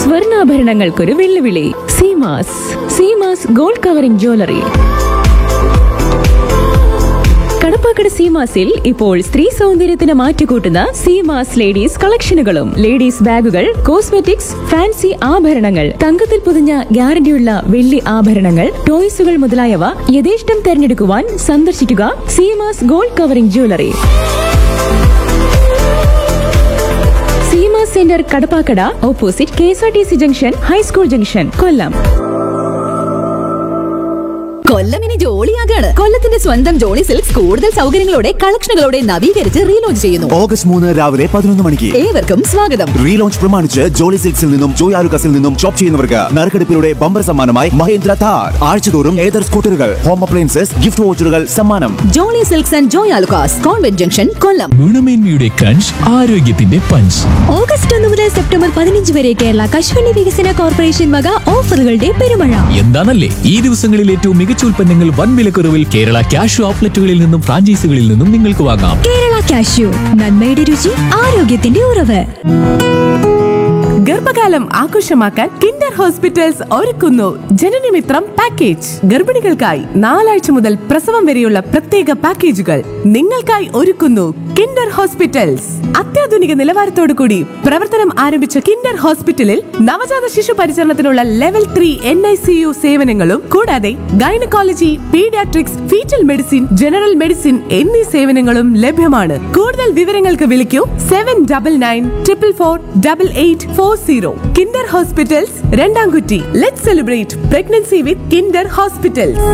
സ്വർണ്ണാഭരണങ്ങൾക്കൊരു വെല്ലുവിളി Seemas Seemas gold covering jewellery Kadappakada സീമാസിൽ ഇപ്പോൾ സ്ത്രീ സൗന്ദര്യത്തിന് മാറ്റുകൂട്ടുന്ന സീമാസ് ലേഡീസ് കളക്ഷനുകളും ലേഡീസ് ബാഗുകൾ കോസ്മെറ്റിക്സ് ഫാൻസി ആഭരണങ്ങൾ തങ്കത്തിൽ പൊതിഞ്ഞ ഗ്യാരണ്ടിയുള്ള വെള്ളി ആഭരണങ്ങൾ ടോയ്സുകൾ മുതലായവ യഥേഷ്ടം തെരഞ്ഞെടുക്കുവാൻ സന്ദർശിക്കുക Seemas gold covering jewellery Seema centre Kadappakada opposite K S R T C junction high school junction Kollam Kollam ഇനി ജോളിയാകാണ് കൊല്ലത്തിന്റെ സ്വന്തം ജോളി സിൽക്സ് കൂടുതൽ സൗകര്യങ്ങളോടെ കളക്ഷനുകളോടെ നവീകരിച്ച് റീലോഞ്ച് ചെയ്യുന്നു ഓഗസ്റ്റ് മൂന്ന് രാവിലെ പതിനൊന്ന് മണിക്ക് ഏവർക്കും സ്വാഗതം റീലോഞ്ച് പ്രമാണിച്ച് ജോളി സിൽക്സിൽ നിന്നും ജോയ് ആലുക്കസിൽ നിന്നും ഷോപ്പ് ചെയ്യുന്നവർക്ക് നറുക്കെടുപ്പിലൂടെ ബമ്പർ സമ്മാനമായി മഹേന്ദ്ര താർ ആഴ്ചതോറും ഏതർ സ്കൂട്ടറുകൾ ഹോം അപ്ലയൻസസ് ഗിഫ്റ്റ് വോച്ചറുകൾ സമ്മാനം Jolly Silks and Joy Alukkas convent junction Kollam ഗുണമേന്മയുടെ കഞ്ച് ആരോഗ്യത്തിന്റെ പഞ്ച് ഓഗസ്റ്റ് ഒന്ന് മുതൽ സെപ്റ്റംബർ പതിനഞ്ച് വരെ കേരള കശുവണ്ടി വികസന കോർപ്പറേഷൻ വക ഓഫറുകളുടെ പെരുമഴ എന്താണല്ലേ ഈ ദിവസങ്ങളിൽ ഏറ്റവും മികച്ച ഉൽപ്പന്നങ്ങൾ വൻ വിലക്കുറവിൽ കേരള ക്യാഷ് ഔട്ട്ലെറ്റുകളിൽ നിന്നും ഫ്രാഞ്ചൈസികളിൽ നിന്നും നിങ്ങൾക്ക് വാങ്ങാം കേരള കാഷ്യൂ നന്മയുടെ രുചി ആരോഗ്യത്തിന്റെ ഉറവ് ഗർഭകാലം ആഘോഷമാക്കാൻ കിൻഡർ ഹോസ്പിറ്റൽസ് ഒരുക്കുന്നു ജനനമിത്രം പാക്കേജ് ഗർഭിണികൾക്കായി നാലാഴ്ച മുതൽ പ്രസവം വരെയുള്ള പ്രത്യേക പാക്കേജുകൾ നിങ്ങൾക്കായി ഒരുക്കുന്നു കിൻഡർ ഹോസ്പിറ്റൽസ് അത്യാധുനിക നിലവാരത്തോടു കൂടി പ്രവർത്തനം ആരംഭിച്ച കിൻഡർ ഹോസ്പിറ്റലിൽ നവജാത ശിശു പരിചരണത്തിനുള്ള level three N I C U സേവനങ്ങളും കൂടാതെ gynaecology paediatrics foetal medicine general medicine എന്നീ സേവനങ്ങളും ലഭ്യമാണ് കൂടുതൽ വിവരങ്ങൾക്ക് വിളിക്കൂ seven double nine triple four double eight four zero Kinder hospitals Randamkutty let celebrate pregnancy with Kinder hospitals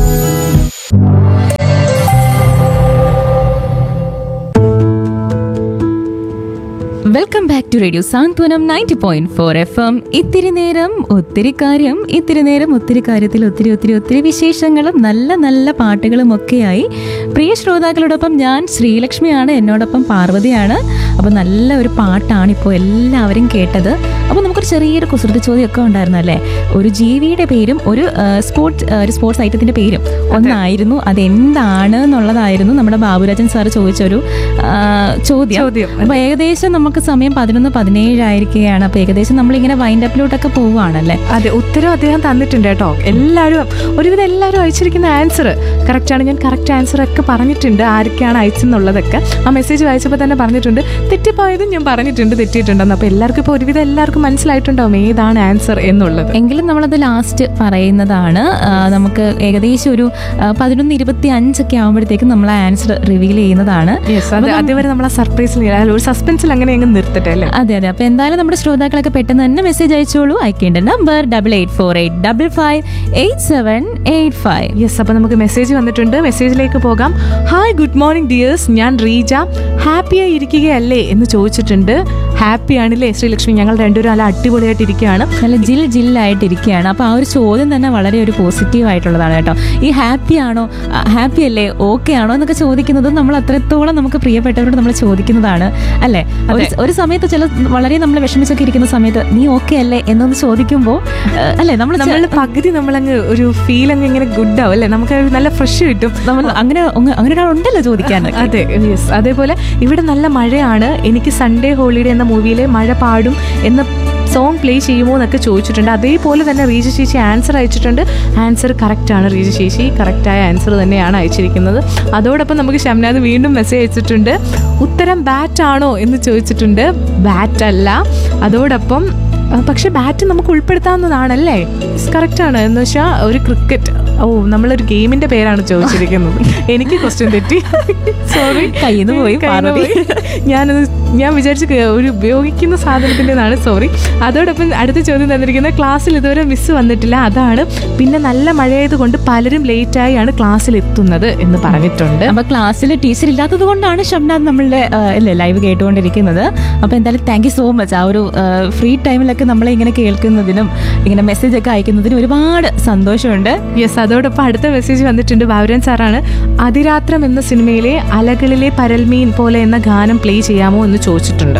welcome back to radio Santhwanam ninety point four F M ഇത്തിരി നേരം ഒത്തിരി കാര്യം ഇത്തിരി നേരം ഒത്തിരി കാര്യത്തിൽ ഒത്തിരി ഒത്തിരി ഒത്തിരി വിശേഷങ്ങളും നല്ല നല്ല പാട്ടുകളും ഒക്കെയായി പ്രിയ ശ്രോതാക്കളോടൊപ്പം ഞാൻ ശ്രീലക്ഷ്മിയാണ് എന്നോടൊപ്പം പാർവതിയാണ് അപ്പോൾ നല്ല ഒരു പാട്ടാണ് ഇപ്പോൾ എല്ലാവരും കേട്ടത് അപ്പോൾ നമുക്കൊരു ചെറിയൊരു കുസൃതി ചോദ്യമൊക്കെ ഉണ്ടായിരുന്നു അല്ലേ ഒരു ജീവിയുടെ പേരും ഒരു സ്പോർട്സ് ഒരു സ്പോർട്സ് ഐറ്റത്തിൻ്റെ പേരും ഒന്നായിരുന്നു അതെന്താണ് എന്നുള്ളതായിരുന്നു നമ്മുടെ ബാബുരാജൻ സാറ് ചോദിച്ചൊരു ആ, ചോദ്യം ചോദ്യം. അപ്പൊ ഏകദേശം നമുക്ക് സമയം പതിനൊന്ന് പതിനേഴായിരിക്കുകയാണ് അപ്പൊ ഏകദേശം നമ്മളിങ്ങനെ വൈൻഡ് അപ്പിലോട്ടൊക്കെ പോവുകയാണല്ലേ അതെ ഉത്തരം അദ്ദേഹം തന്നിട്ടുണ്ട് കേട്ടോ എല്ലാവരും ഒരുവിധം എല്ലാവരും അയച്ചിരിക്കുന്ന ആൻസർ കറക്റ്റാണ് ഞാൻ കറക്റ്റ് ആൻസർ ഒക്കെ പറഞ്ഞിട്ടുണ്ട് ആരൊക്കെയാണ് അയച്ചെന്നുള്ളതൊക്കെ ആ മെസ്സേജ് വായിച്ചപ്പോൾ തന്നെ പറഞ്ഞിട്ടുണ്ട് തെറ്റിപ്പോയതും ഞാൻ പറഞ്ഞിട്ടുണ്ട് തെറ്റിയിട്ടുണ്ടെന്ന് അപ്പോൾ എല്ലാവർക്കും ഇപ്പോൾ ഒരുവിധം എല്ലാവർക്കും മനസ്സിലായിട്ടുണ്ടാവും ഏതാണ് ആൻസർ എന്നുള്ളത് എങ്കിലും നമ്മളത് ലാസ്റ്റ് പറയുന്നതാണ് ആ, നമുക്ക് ഏകദേശം ഒരു ആ, പതിനൊന്ന് ഇരുപത്തി അഞ്ചൊക്കെ ആകുമ്പോഴത്തേക്കും നമ്മൾ ആ ആൻസർ റിവീൽ ചെയ്യുന്നതാണ് യെസ് അത് അതുവരെ നമ്മൾ ആ സർപ്രൈസിൽ ഒരു സസ്പെൻസിൽ അങ്ങനെ അങ്ങ് നിർത്തട്ടെ അല്ലേ അതെ അതെ അപ്പൊ എന്തായാലും നമ്മുടെ ശ്രോതാക്കളൊക്കെ പെട്ടെന്ന് തന്നെ മെസ്സേജ് അയച്ചോളൂ അയക്കേണ്ട number double eight four eight double five eight seven eight five yes അപ്പോൾ നമുക്ക് മെസ്സേജ് വന്നിട്ടുണ്ട് മെസ്സേജിലേക്ക് പോകാം ഹായ് ഗുഡ് മോർണിംഗ് ഡിയേഴ്സ് ഞാൻ റീജ ഹാപ്പിയായി ഇരിക്കുകയല്ലേ എന്ന് ചോദിച്ചിട്ടുണ്ട് ഹാപ്പി ആണല്ലേ ശ്രീലക്ഷ്മി ഞങ്ങൾ രണ്ടുപേരും നല്ല അടിപൊളിയായിട്ട് ഇരിക്കുകയാണ് നല്ല ജിൽ ജില്ലായിട്ടിരിക്കുകയാണ് അപ്പോൾ ആ ഒരു ചോദ്യം തന്നെ വളരെ ഒരു പോസിറ്റീവ് ആയിട്ടുള്ളതാണ് കേട്ടോ ഈ ഹാപ്പി ആണോ ഹാപ്പി അല്ലേ ഓക്കെ ആണോ എന്നൊക്കെ ചോദിക്കുന്നത് നമ്മൾ അത്രത്തോളം നമുക്ക് പ്രിയപ്പെട്ടവരോട് നമ്മൾ ചോദിക്കുന്നതാണ് അല്ലേ ഒരു ഒരു സമയത്ത് ചില വളരെ നമ്മൾ വിഷമിച്ചൊക്കെ ഇരിക്കുന്ന സമയത്ത് നീ ഓക്കെ അല്ലേ എന്നൊന്ന് ചോദിക്കുമ്പോൾ അല്ലേ നമ്മൾ നമ്മൾ പകുതി നമ്മളങ്ങ് ഒരു ഫീൽ അങ്ങ് ഇങ്ങനെ ഗുഡ് ആവും അല്ലേ നമുക്ക് ഒരു നല്ല ഫ്രഷ് കിട്ടും നമ്മൾ അങ്ങനെ ഒന്ന് അങ്ങനെ ഒരാളുണ്ടല്ലോ ചോദിക്കാൻ അതെ യെസ് അതേപോലെ ഇവിടെ നല്ല മഴയാണ് എനിക്ക് സൺഡേ ഹോളിഡേ എന്ന മൂവിയിലെ മഴ പാടും എന്ന സോങ് പ്ലേ ചെയ്യുമോ എന്നൊക്കെ ചോദിച്ചിട്ടുണ്ട് അതേപോലെ തന്നെ റീജ ചേച്ചി ആൻസർ അയച്ചിട്ടുണ്ട് ആൻസർ കറക്റ്റാണ് റീജ ചേച്ചി കറക്റ്റായ ആൻസർ തന്നെയാണ് അയച്ചിരിക്കുന്നത് അതോടൊപ്പം നമുക്ക് ഷംനാഥ് വീണ്ടും മെസ്സേജ് അയച്ചിട്ടുണ്ട് ഉത്തരം ബാറ്റ് ആണോ എന്ന് ചോദിച്ചിട്ടുണ്ട് ബാറ്റ് അല്ല അതോടൊപ്പം ആ, പക്ഷെ ബാറ്റ് നമുക്ക് ഉൾപ്പെടുത്താവുന്നതാണല്ലേ കറക്റ്റ് ആണ് എന്ന് വെച്ചാൽ ഒരു ക്രിക്കറ്റ് ഓ നമ്മളൊരു ഗെയിമിന്റെ പേരാണ് ചോദിച്ചിരിക്കുന്നത് എനിക്ക് ക്വസ്റ്റ്യൻ തെറ്റി സോറി കയ്യിന്ന് പോയി പാർവതി. ഞാനത് ഞാൻ വിചാരിച്ച് ക- ഒരു ഉപയോഗിക്കുന്ന സാധനത്തിൻ്റെതാണ് സോറി അതോടൊപ്പം അടുത്ത ചോദ്യം തന്നിരിക്കുന്നത് ക്ലാസ്സിൽ ഇതുവരെ മിസ് വന്നിട്ടില്ല അതാണ് പിന്നെ നല്ല മഴയായതുകൊണ്ട് പലരും ലേറ്റായാണ് ക്ലാസ്സിൽ എത്തുന്നത് എന്ന് പറഞ്ഞിട്ടുണ്ട് അപ്പൊ ക്ലാസ്സിൽ ടീച്ചർ ഇല്ലാത്തത് കൊണ്ടാണ് ഷംനാഥ് നമ്മളുടെ ആ, അല്ലേ ലൈവ് കേട്ടുകൊണ്ടിരിക്കുന്നത് അപ്പൊ എന്തായാലും താങ്ക് യു സോ മച്ച് ആ ഒരു ഫ്രീ ടൈമിലൊക്കെ നമ്മളെ ഇങ്ങനെ കേൾക്കുന്നതിനും ഇങ്ങനെ മെസ്സേജ് ഒക്കെ അയക്കുന്നതിനും ഒരുപാട് സന്തോഷമുണ്ട് യെസ് അതോടൊപ്പം അടുത്ത മെസ്സേജ് വന്നിട്ടുണ്ട് ബാബുരൻ സാറാണ് അതിരാത്രം എന്ന സിനിമയിലെ അലകളിലെ പരൽമീൻ പോലെ എന്ന ഗാനം പ്ലേ ചെയ്യാമോ എന്ന് ചോദിച്ചിട്ടുണ്ട്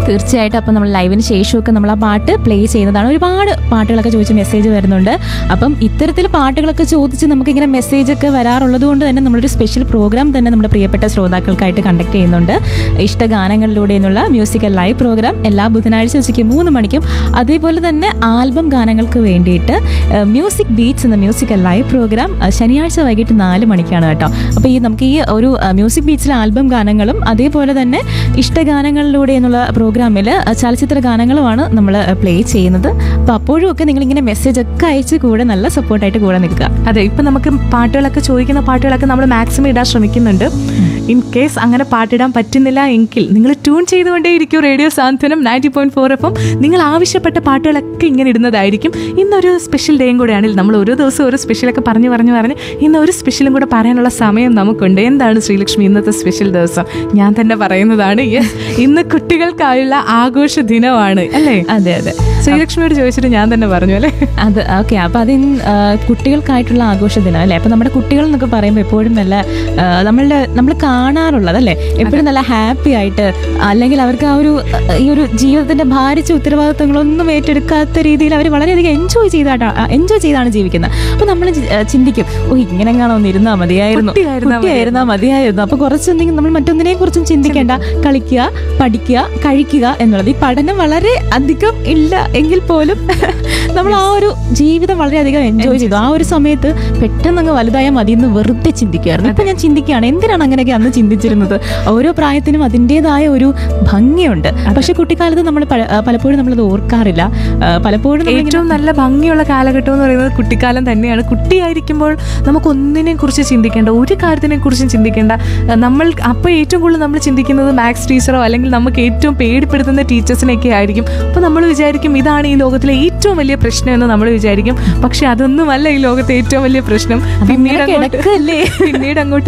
തീർച്ചയായിട്ടും അപ്പം നമ്മൾ ലൈവിന് ശേഷമൊക്കെ നമ്മൾ ആ പാട്ട് പ്ലേ ചെയ്യുന്നതാണ് ഒരുപാട് പാട്ടുകളൊക്കെ ചോദിച്ച് മെസ്സേജ് വരുന്നുണ്ട് അപ്പം ഇത്തരത്തിൽ പാട്ടുകളൊക്കെ ചോദിച്ച് നമുക്കിങ്ങനെ മെസ്സേജ് ഒക്കെ വരാറുള്ളത് കൊണ്ട് തന്നെ നമ്മളൊരു സ്പെഷ്യൽ പ്രോഗ്രാം തന്നെ നമ്മുടെ പ്രിയപ്പെട്ട ശ്രോതാക്കൾക്കായിട്ട് കണ്ടക്ട് ചെയ്യുന്നുണ്ട് ഇഷ്ടഗാനങ്ങളിലൂടെ എന്നുള്ള മ്യൂസിക്കൽ ലൈവ് പ്രോഗ്രാം എല്ലാ ബുധനാഴ്ച ഉച്ചയ്ക്ക് മൂന്ന് മണിക്കും അതേപോലെ തന്നെ ആൽബം ഗാനങ്ങൾക്ക് വേണ്ടിയിട്ട് മ്യൂസിക് ബീറ്റ്സ് എന്ന മ്യൂസിക്കൽ ലൈവ് പ്രോഗ്രാം അഹ് ശനിയാഴ്ച വൈകിട്ട് നാല് മണിക്കാണ് കേട്ടോ അപ്പോൾ ഈ നമുക്ക് ഈ ഒരു മ്യൂസിക് ബീറ്റ്സിലെ ആൽബം ഗാനങ്ങളും അതേപോലെ തന്നെ ഇഷ്ടഗാനങ്ങളിലൂടെ എന്നുള്ള പ്രോഗ്രാമിൽ ചലച്ചിത്ര ഗാനങ്ങളുമാണ് നമ്മൾ പ്ലേ ചെയ്യുന്നത് അപ്പോൾ അപ്പോഴും ഒക്കെ നിങ്ങളിങ്ങനെ മെസ്സേജ് ഒക്കെ അയച്ച് കൂടെ നല്ല സപ്പോർട്ടായിട്ട് കൂടെ നിൽക്കുക അതെ ഇപ്പൊ നമുക്ക് പാട്ടുകളൊക്കെ ചോദിക്കുന്ന പാട്ടുകളൊക്കെ നമ്മൾ മാക്സിമം ഇടാൻ ശ്രമിക്കുന്നുണ്ട് ഇൻ കേസ് അങ്ങനെ പാട്ടിടാൻ പറ്റുന്നില്ല എങ്കിൽ നിങ്ങൾ ട്യൂൺ ചെയ്തുകൊണ്ടേയിരിക്കും radio Santhwanam ninety point four എഫും നിങ്ങൾ ആവശ്യപ്പെട്ട പാട്ടുകളൊക്കെ ഇങ്ങനെ ഇടുന്നതായിരിക്കും ഇന്നൊരു സ്പെഷ്യൽ ഡേയും കൂടെയാണ് നമ്മൾ ഓരോ ദിവസവും ഓരോ സ്പെഷ്യലൊക്കെ പറഞ്ഞു പറഞ്ഞു പറഞ്ഞ് ഇന്ന് ഒരു സ്പെഷ്യലും കൂടെ പറയാനുള്ള സമയം നമുക്കുണ്ട് എന്താണ് ശ്രീലക്ഷ്മി ഇന്നത്തെ സ്പെഷ്യൽ ദിവസം ഞാൻ തന്നെ പറയുന്നതാണ് Yes, ഇന്ന് കുട്ടികൾക്കായുള്ള ആഘോഷ ദിനമാണ് അല്ലേ അതെ അതെ ശ്രീലക്ഷ്മിയോട് ചോദിച്ചിട്ട് ഞാൻ തന്നെ പറഞ്ഞു അല്ലേ അത് ഓക്കെ അപ്പൊ അതിന് ആ, കുട്ടികൾക്കായിട്ടുള്ള ആഘോഷ ദിനം അല്ലേ അപ്പൊ നമ്മുടെ കുട്ടികൾ എന്നൊക്കെ പറയുമ്പോൾ എപ്പോഴും നല്ല ആ, നമ്മളുടെ നമ്മൾ കാണാറുള്ളത് അല്ലേ എപ്പോഴും നല്ല ഹാപ്പി ആയിട്ട് അല്ലെങ്കിൽ അവർക്ക് ആ ഒരു ആ, ഈ ഒരു ജീവിതത്തിന്റെ ഭാരിച്ച ഉത്തരവാദിത്തങ്ങളൊന്നും ഏറ്റെടുക്കാത്ത രീതിയിൽ അവർ വളരെയധികം എൻജോയ് ചെയ്തായിട്ടാണ് എൻജോയ് ചെയ്താണ് ജീവിക്കുന്നത് അപ്പൊ നമ്മൾ ചിന്തിക്കും ഓ ഇങ്ങനെ എങ്ങാണോ ഒന്ന് ഇരുന്നാൽ മതിയായിരുന്നു കുട്ടിയായിരുന്നാ കുട്ടിയായിരുന്നാൽ മതിയായിരുന്നു അപ്പൊ കുറച്ചെന്തെങ്കിലും നമ്മൾ മറ്റൊന്നിനെ കുറിച്ചും ചിന്തിക്കേണ്ട കളിക്കുക പഠിക്കുക കഴിക്കുക എന്നുള്ളത് ഈ പഠനം വളരെ അധികം ഇല്ല എങ്കിൽ പോലും നമ്മൾ ആ ഒരു ജീവിതം വളരെയധികം എൻജോയ് ചെയ്തു ആ ഒരു സമയത്ത് പെട്ടെന്ന് അങ്ങ് വലുതായാൽ മതി എന്ന് വെറുതെ ചിന്തിക്കുകയായിരുന്നു ഇപ്പൊ ഞാൻ ചിന്തിക്കുകയാണ് എന്തിനാണ് അങ്ങനെയൊക്കെ അന്ന് ചിന്തിച്ചിരുന്നത് ഓരോ പ്രായത്തിനും അതിൻ്റെതായ ഒരു ഭംഗിയുണ്ട് പക്ഷെ കുട്ടിക്കാലത്ത് നമ്മൾ പല- ആ, പലപ്പോഴും നമ്മളത് ഓർക്കാറില്ല ആ, പലപ്പോഴും നമ്മളിങ്ങനെ- ഏറ്റവും നല്ല ഭംഗിയുള്ള കാലഘട്ടം എന്ന് പറയുന്നത് കുട്ടിക്കാലം തന്നെയാണ് കുട്ടിയായിരിക്കുമ്പോൾ നമുക്ക് ഒന്നിനെ കുറിച്ച് ചിന്തിക്കേണ്ട ഒരു കാര്യത്തിനെ കുറിച്ചും ചിന്തിക്കേണ്ട അഹ് നമ്മൾ അപ്പോൾ ഏറ്റവും കൂടുതൽ നമ്മൾ ചിന്തിക്കുന്നത് മാത്സ് ടീച്ചറോ അല്ലെങ്കിൽ നമുക്ക് ഏറ്റവും പേടിപ്പെടുത്തുന്ന ടീച്ചേഴ്സിനെയൊക്കെ ആയിരിക്കും അപ്പോൾ നമ്മൾ വിചാരിക്കും ഇതാണ് ഈ ലോകത്തിലെ ഏറ്റവും വലിയ പ്രശ്നം എന്ന് നമ്മൾ വിചാരിക്കും പക്ഷെ അതൊന്നുമല്ല ഈ ലോകത്തെ ഏറ്റവും വലിയ പ്രശ്നം പിന്നീട് അങ്ങോട്ട് കിടക്കല്ലേ? പിന്നീട് അങ്ങോട്ട്